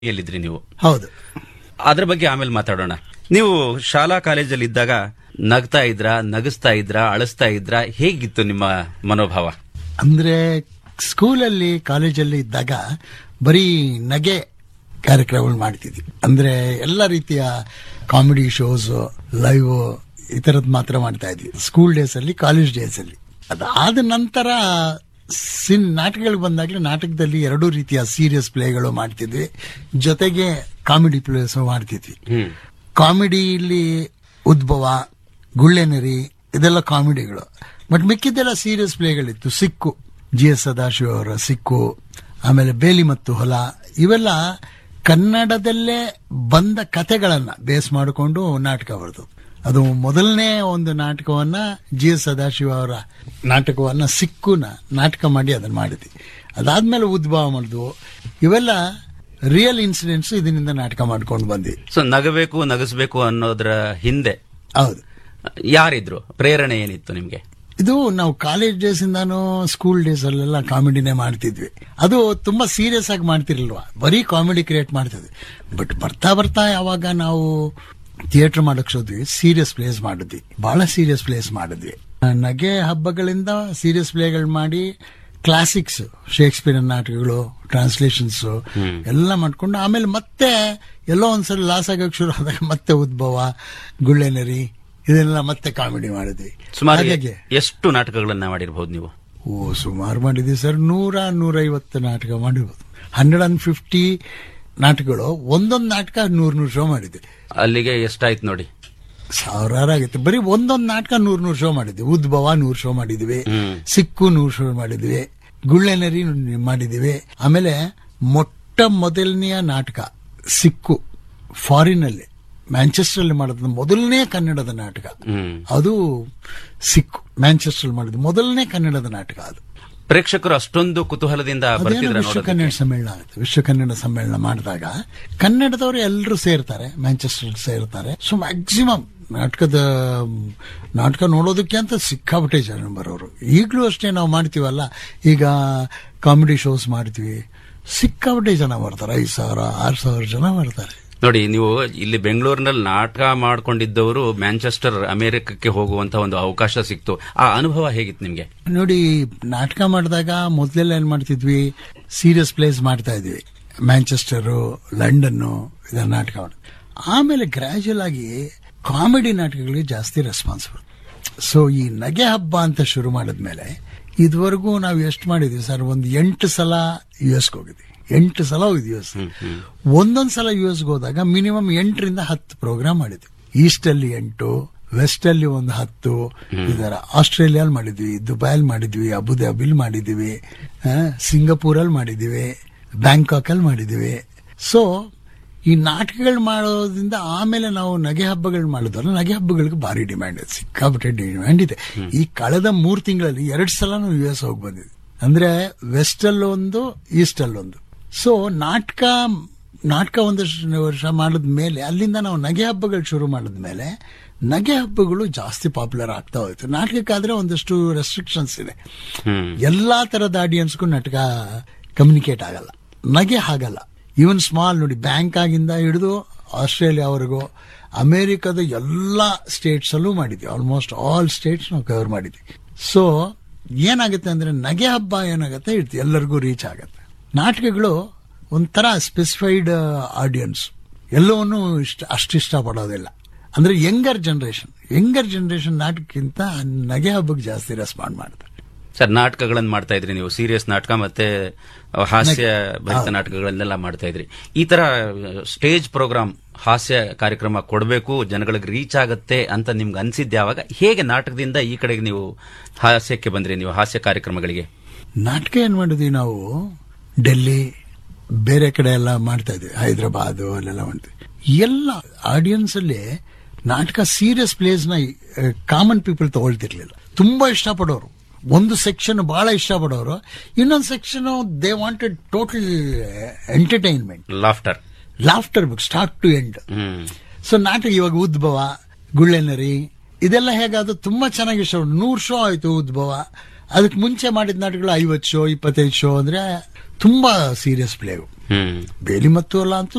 ಎಲ್ಲಿದ್ರಿ ನೀವು ಹೌದು ಅದ್ರ ಬಗ್ಗೆ ಆಮೇಲೆ ಮಾತಾಡೋಣ ನೀವು ಶಾಲಾ ಕಾಲೇಜಲ್ಲಿ ಇದ್ದಾಗ ನಗ್ತಾ ಇದ್ರ ನಗಿಸ್ತಾ ಇದ್ರ ಅಳಿಸ್ತಾ ಇದ್ರ ಹೇಗಿತ್ತು ನಿಮ್ಮ ಮನೋಭಾವ ಅಂದ್ರೆ ಸ್ಕೂಲಲ್ಲಿ ಕಾಲೇಜಲ್ಲಿ ಇದ್ದಾಗ ಬರೀ ನಗೆ ಕಾರ್ಯಕ್ರಮಗಳು ಮಾಡ್ತಿದ್ವಿ ಅಂದ್ರೆ ಎಲ್ಲ ರೀತಿಯ ಕಾಮಿಡಿ ಶೋಸ್ ಲೈವ್ ಈ ತರದ್ ಮಾತ್ರ ಮಾಡ್ತಾ ಇದ್ವಿ ಸ್ಕೂಲ್ ಡೇಸ್ ಅಲ್ಲಿ ಕಾಲೇಜ್ ಡೇಸ್ ಅಲ್ಲಿ ಅದಾದ ನಂತರ ಸಿನ್ ನಾಟಕಗಳಿಗೆ ಬಂದಾಗಲೇ ನಾಟಕದಲ್ಲಿ ಎರಡೂ ರೀತಿಯ ಸೀರಿಯಸ್ ಪ್ಲೇಗಳು ಮಾಡ್ತಿದ್ವಿ ಜೊತೆಗೆ ಕಾಮಿಡಿ ಪ್ಲೇಸ್ ಮಾಡ್ತಿದ್ವಿ ಹ್ಮ್ ಕಾಮಿಡಿಲಿ ಉದ್ಭವ ಗುಳ್ಳೆನರಿ ಇದೆಲ್ಲ ಕಾಮಿಡಿಗಳು ಬಟ್ ಮಿಕ್ಕಿದ್ದೆಲ್ಲ ಸೀರಿಯಸ್ ಪ್ಲೇಗಳಿತ್ತು ಸಿಕ್ಕು ಜಿ ಎಸ್ ಸದಾಶಿವ ಅವರ ಸಿಕ್ಕು ಆಮೇಲೆ ಬೇಲಿ ಮತ್ತು ಹೊಲ ಇವೆಲ್ಲ ಕನ್ನಡದಲ್ಲೇ ಬಂದ ಕಥೆಗಳನ್ನ ಬೇಸ್ ಮಾಡಿಕೊಂಡು ನಾಟಕ ಬರೆದು ಅದು ಮೊದಲನೇ ಒಂದು ನಾಟಕವನ್ನ ಜಿ ಎಸ್ ಸದಾಶಿವ ಅವರ ನಾಟಕವನ್ನ ಸಿಕ್ಕುನ ನಾಟಕ ಮಾಡಿ ಅದನ್ನ ಮಾಡಿದ್ವಿ ಅದಾದ್ಮೇಲೆ ಉದ್ಭವ ಮಾಡಿದ್ವು ಇವೆಲ್ಲ ರಿಯಲ್ ಇನ್ಸಿಡೆಂಟ್ಸ್ ಇದರಿಂದ ನಾಟಕ ಮಾಡ್ಕೊಂಡು ಬಂದ್ವಿ ಸೊ ನಗಬೇಕು ನಗಿಸ್ಬೇಕು ಅನ್ನೋದ್ರ ಹಿಂದೆ ಹೌದು ಯಾರಿದ್ರು ಪ್ರೇರಣೆ ಏನಿತ್ತು ನಿಮ್ಗೆ ಇದು ನಾವು ಕಾಲೇಜ್ ಡೇಸ್ ಇಂದಾನು ಸ್ಕೂಲ್ ಡೇಸ್ ಅಲ್ಲೆಲ್ಲ ಕಾಮಿಡಿನೇ ಮಾಡ್ತಿದ್ವಿ ಅದು ತುಂಬಾ ಸೀರಿಯಸ್ ಆಗಿ ಮಾಡ್ತಿರ್ಲಿಲ್ವಾ ಬರೀ ಕಾಮಿಡಿ ಕ್ರಿಯೇಟ್ ಮಾಡ್ತಿದ್ವಿ ಬಟ್ ಬರ್ತಾ ಬರ್ತಾ ಯಾವಾಗ ನಾವು ಥಿಯೇಟರ್ ಮಾಡಕ್ ಹೋದ್ವಿ ಸೀರಿಯಸ್ ಪ್ಲೇಸ್ ಮಾಡಿದ್ವಿ ಬಹಳ ಸೀರಿಯಸ್ ಪ್ಲೇಸ್ ಮಾಡಿದ್ವಿ ನಗೆ ಹಬ್ಬಗಳಿಂದ ಸೀರಿಯಸ್ ಪ್ಲೇಗಳು ಮಾಡಿ ಕ್ಲಾಸಿಕ್ಸ್ ಶೇಕ್ಸ್ಪಿಯರ್ ನಾಟಕಗಳು ಟ್ರಾನ್ಸ್ಲೇಷನ್ಸ್ ಎಲ್ಲ ಮಾಡ್ಕೊಂಡು ಆಮೇಲೆ ಮತ್ತೆ ಎಲ್ಲೋ ಒಂದ್ಸಲ ಲಾಸ್ ಆಗಕ್ಕೆ ಶುರು ಆದಾಗ ಮತ್ತೆ ಉದ್ಭವ ಗುಳ್ಳೆನರಿ ಇದೆಲ್ಲ ಮತ್ತೆ ಕಾಮಿಡಿ ಮಾಡಿದ್ವಿ ಸುಮಾರು ಹಾಗಾಗಿ ಎಷ್ಟು ನಾಟಕಗಳನ್ನ ಮಾಡಿರಬಹುದು ನೀವು ಓ ಸುಮಾರು ಮಾಡಿದ್ವಿ ಸರ್ ನೂರ ನೂರೈವತ್ತು ನಾಟಕ ಮಾಡಿರ್ಬೋದು ಹಂಡ್ರೆಡ್ ಅಂಡ್ ಫಿಫ್ಟಿ ನಾಟಕಗಳು ಒಂದೊಂದು ನಾಟಕ ನೂರ್ ನೂರು ಶೋ ಮಾಡಿದ್ವಿ ಅಲ್ಲಿಗೆ ಎಷ್ಟಾಯ್ತು ನೋಡಿ ಸಾವಿರಾರು ಆಗಿತ್ತು ಬರೀ ಒಂದೊಂದು ನಾಟಕ ನೂರ್ ನೂರು ಶೋ ಮಾಡಿದ್ವಿ ಉದ್ಭವ ನೂರು ಶೋ ಮಾಡಿದ್ವಿ ಹ್ಮ್. ಸಿಕ್ಕು ನೂರು ಶೋ ಮಾಡಿದ್ವಿ ಗುಳ್ಳೆನರಿ ಮಾಡಿದ್ವಿ ಆಮೇಲೆ ಮೊಟ್ಟ ಮೊದಲನೆಯ ನಾಟಕ ಸಿಕ್ಕು ಫಾರಿನ್ ಅಲ್ಲಿ ಮ್ಯಾಂಚೆಸ್ಟರ್ ಅಲ್ಲಿ ಮಾಡಿದ ಮೊದಲನೇ ಕನ್ನಡದ ನಾಟಕ ಹ್ಮ್ ಅದು ಸಿಕ್ಕು ಮ್ಯಾಂಚೆಸ್ಟರ್ ಮಾಡಿದ ಮೊದಲನೇ ಕನ್ನಡದ ನಾಟಕ ಅದು ಪ್ರೇಕ್ಷಕರು ಅಷ್ಟೊಂದು ಕುತೂಹಲದಿಂದ ಅದೇನೋ ಬರ್ತಿದ್ರ ವಿಶ್ವ ನೋಡೋದಕ್ಕೆ ಕನ್ನಡ ಸಮ್ಮೇಳನ ಆಗುತ್ತೆ ವಿಶ್ವ ಕನ್ನಡ ಸಮ್ಮೇಳನ ಮಾಡಿದಾಗ ಕನ್ನಡದವರು ಎಲ್ಲರೂ ಸೇರ್ತಾರೆ ಮ್ಯಾಂಚೆಸ್ಟರ್ ಸೇರ್ತಾರೆ ಸೊ ಮ್ಯಾಕ್ಸಿಮಮ್ ನಾಟಕದ ನಾಟಕ ನೋಡೋದಕ್ಕೆ ಅಂತ ಸಿಕ್ಕಾಪಟ್ಟೆ ಜನ ಬರೋರು ಈಗಲೂ ಅಷ್ಟೇ ನಾವು ಮಾಡ್ತೀವಲ್ಲ ಈಗ ಕಾಮಿಡಿ ಶೋಸ್ ಮಾಡ್ತೀವಿ ಸಿಕ್ಕಾಪಟ್ಟೆ ಜನ ಬರ್ತಾರೆ ಐದು ಸಾವಿರ ಆರು ಸಾವಿರ ಜನ ಬರ್ತಾರೆ ನೋಡಿ ನೀವು ಇಲ್ಲಿ ಬೆಂಗಳೂರಿನಲ್ಲಿ ನಾಟಕ ಮಾಡ್ಕೊಂಡಿದ್ದವರು ಮ್ಯಾಂಚೆಸ್ಟರ್ ಅಮೆರಿಕಕ್ಕೆ ಹೋಗುವಂತ ಒಂದು ಅವಕಾಶ ಸಿಕ್ತು ಆ ಅನುಭವ ಹೇಗಿತ್ತು ನಿಮ್ಗೆ ನೋಡಿ ನಾಟಕ ಮಾಡಿದಾಗ ಮೊದಲೆಲ್ಲ ಏನ್ ಮಾಡ್ತಿದ್ವಿ ಸೀರಿಯಸ್ ಪ್ಲೇಸ್ ಮಾಡ್ತಾ ಇದ್ವಿ ಮ್ಯಾಂಚೆಸ್ಟರು ಲಂಡನ್ನು ಇದನ್ನ ನಾಟಕ ಮಾಡಿ ಆಮೇಲೆ ಗ್ರಾಜುಯಲ್ ಆಗಿ ಕಾಮಿಡಿ ನಾಟಕಗಳಿಗೆ ಜಾಸ್ತಿ ರೆಸ್ಪಾನ್ಸಿಬಲ್ ಸೊ ಈ ನಗೆ ಹಬ್ಬ ಅಂತ ಶುರು ಮಾಡಿದ್ಮೇಲೆ ಇದುವರೆಗೂ ನಾವು ಎಷ್ಟು ಮಾಡಿದ್ವಿ ಸರ್ ಒಂದು ಎಂಟು ಸಲ ಯು ಎಸ್ಗೆ ಹೋಗಿದ್ವಿ ಎಂಟು ಸಲ ಹೋಗಿದ್ವಿ ಯು ಎಸ್ ಒಂದೊಂದ್ ಸಲ ಯು ಎಸ್ಗೆ ಹೋದಾಗ ಮಿನಿಮಮ್ ಎಂಟರಿಂದ ಹತ್ತು ಪ್ರೋಗ್ರಾಮ್ ಮಾಡಿದ್ವಿ ಈಸ್ಟ್ ಅಲ್ಲಿ ಎಂಟು ವೆಸ್ಟ್ ಅಲ್ಲಿ ಒಂದು ಹತ್ತು ಇದರ ಆಸ್ಟ್ರೇಲಿಯಾಲ್ ಮಾಡಿದ್ವಿ ದುಬೈಲ್ ಮಾಡಿದ್ವಿ ಅಬುದಾಬಿಲ್ ಮಾಡಿದ್ವಿ ಆ, ಸಿಂಗಪೂರಲ್ಲಿ ಮಾಡಿದ್ವಿ ಬ್ಯಾಂಕಾಕ್ ಅಲ್ಲಿ ಮಾಡಿದ್ವಿ ಸೊ ಈ ನಾಟಕಗಳು ಮಾಡೋದ್ರಿಂದ ಆಮೇಲೆ ನಾವು ನಗೆ ಹಬ್ಬಗಳು ಮಾಡಿದ್ವಲ್ಲ ನಗೆ ಹಬ್ಬಗಳಿಗೆ ಭಾರಿ ಡಿಮ್ಯಾಂಡ್ ಇದೆ ಸಿಕ್ಕಾಪಟ್ಟೆ ಡಿಮ್ಯಾಂಡ್ ಇದೆ ಈ ಕಳೆದ ಮೂರ್ ತಿಂಗಳಲ್ಲಿ ಎರಡ್ ಸಲ ನಾವು ಯು ಎಸ್ ಹೋಗಿ ಬಂದಿದ್ವಿ ಅಂದ್ರೆ ವೆಸ್ಟ್ ಅಲ್ಲೊಂದು ಈಸ್ಟ್ ಅಲ್ಲೊಂದು ಸೊ ನಾಟಕ ನಾಟಕ ಒಂದಷ್ಟು ವರ್ಷ ಮಾಡಿದ್ಮೇಲೆ ಅಲ್ಲಿಂದ ನಾವು ನಗೆ ಹಬ್ಬಗಳು ಶುರು ಮಾಡಿದ್ಮೇಲೆ ನಗೆ ಹಬ್ಬಗಳು ಜಾಸ್ತಿ ಪಾಪ್ಯುಲರ್ ಆಗ್ತಾ ಹೋಯ್ತು ನಾಟಕಕ್ಕಾದ್ರೆ ಒಂದಷ್ಟು ರೆಸ್ಟ್ರಿಕ್ಷನ್ಸ್ ಇದೆ ಹ್ಮ್ ಎಲ್ಲಾ ತರದ ಆಡಿಯನ್ಸ್ಗೂ ನಾಟಕ ಕಮ್ಯುನಿಕೇಟ್ ಆಗಲ್ಲ ನಗೆ ಹಾಗಲ್ಲ ಈವನ್ ಸ್ಮಾಲ್ ನೋಡಿ ಬ್ಯಾಂಕ್ ಆಗಿಂದ ಹಿಡಿದು ಆಸ್ಟ್ರೇಲಿಯಾವರೆಗೂ ಅಮೆರಿಕದ ಎಲ್ಲಾ ಸ್ಟೇಟ್ಸ್ ಅಲ್ಲೂ ಮಾಡಿದ್ವಿ ಆಲ್ಮೋಸ್ಟ್ ಆಲ್ ಸ್ಟೇಟ್ಸ್ ನಾವು ಕವರ್ ಮಾಡಿದ್ವಿ ಸೊ ಏನಾಗುತ್ತೆ ಅಂದ್ರೆ ನಗೆ ಹಬ್ಬ ಏನಾಗುತ್ತೆ ಇಡ್ತಿ ಎಲ್ಲರಿಗೂ ರೀಚ್ ಆಗತ್ತೆ ನಾಟಕಗಳು ಒಂಥರ ಸ್ಪೆಸಿಫೈಡ್ ಆಡಿಯನ್ಸ್ ಎಲ್ಲವನ್ನೂ ಇಷ್ಟ ಅಷ್ಟಿಷ್ಟ ಪಡೋದಿಲ್ಲ ಅಂದ್ರೆ ಯಂಗರ್ ಜನರೇಷನ್ ಯಂಗರ್ ಜನರೇಷನ್ ನಾಟಕಕ್ಕಿಂತ ನಗೆ ಹಬ್ಬಕ್ಕೆ ಜಾಸ್ತಿ ರೆಸ್ಪಾಂಡ್ ಮಾಡ್ತಾರೆ ಸರ್ ನಾಟಕಗಳನ್ನು ಮಾಡ್ತಾ ಇದ್ರಿ ನೀವು ಸೀರಿಯಸ್ ನಾಟಕ ಮತ್ತೆ ಹಾಸ್ಯ ಭರಿತ ನಾಟಕಗಳನ್ನೆಲ್ಲ ಮಾಡ್ತಾ ಇದ್ರಿ ಈ ತರ ಸ್ಟೇಜ್ ಪ್ರೋಗ್ರಾಮ್ ಹಾಸ್ಯ ಕಾರ್ಯಕ್ರಮ ಕೊಡಬೇಕು ಜನಗಳಿಗೆ ರೀಚ್ ಆಗತ್ತೆ ಅಂತ ನಿಮ್ಗೆ ಅನ್ಸಿದ್ದೆ ಯಾವಾಗ ಹೇಗೆ ನಾಟಕದಿಂದ ಈ ಕಡೆಗೆ ನೀವು ಹಾಸ್ಯಕ್ಕೆ ಬಂದ್ರಿ ನೀವು ಹಾಸ್ಯ ಕಾರ್ಯಕ್ರಮಗಳಿಗೆ ನಾಟಕ ಏನ್ ಮಾಡಿದ್ವಿ ನಾವು ಡೆಲ್ಲಿ ಬೇರೆ ಕಡೆ ಎಲ್ಲ ಮಾಡ್ತಾ ಇದ್ವಿ ಹೈದರಾಬಾದ್ ಅಲ್ಲೆಲ್ಲ ಮಾಡ್ತೀವಿ ಎಲ್ಲ ಆಡಿಯನ್ಸ್ ಅಲ್ಲಿ ನಾಟಕ ಸೀರಿಯಸ್ ಪ್ಲೇಸ್ ನ ಕಾಮನ್ ಪೀಪಲ್ ತಗೊಳ್ತಿರ್ಲಿಲ್ಲ ತುಂಬಾ ಇಷ್ಟಪಡೋರು ಒಂದು ಸೆಕ್ಷನ್ ಬಹಳ ಇಷ್ಟಪಡೋರು ಇನ್ನೊಂದು section they wanted total entertainment laughter laughter book start to end hmm so ನಾಟಕ ಇವಾಗ ಉದ್ಭವ ಗುಳ್ಳೆನರಿ ಇದೆಲ್ಲ ಹೇಗಾದ್ರು ತುಂಬಾ ಚೆನ್ನಾಗಿ ಶೋ ನೂರ್ ಶೋ ಆಯ್ತು ಉದ್ಭವ ಅದಕ್ಕೆ ಮುಂಚೆ ಮಾಡಿದ ನಾಟಕಗಳು ಐವತ್ತು ಶೋ ಇಪ್ಪತ್ತೈದು ಶೋ ಅಂದ್ರೆ ತುಂಬಾ ಸೀರಿಯಸ್ ಪ್ಲೇ ಹ್ಮ್ ಬೇಲಿ ಮತ್ತು ಅಲ್ಲ ಅಂತೂ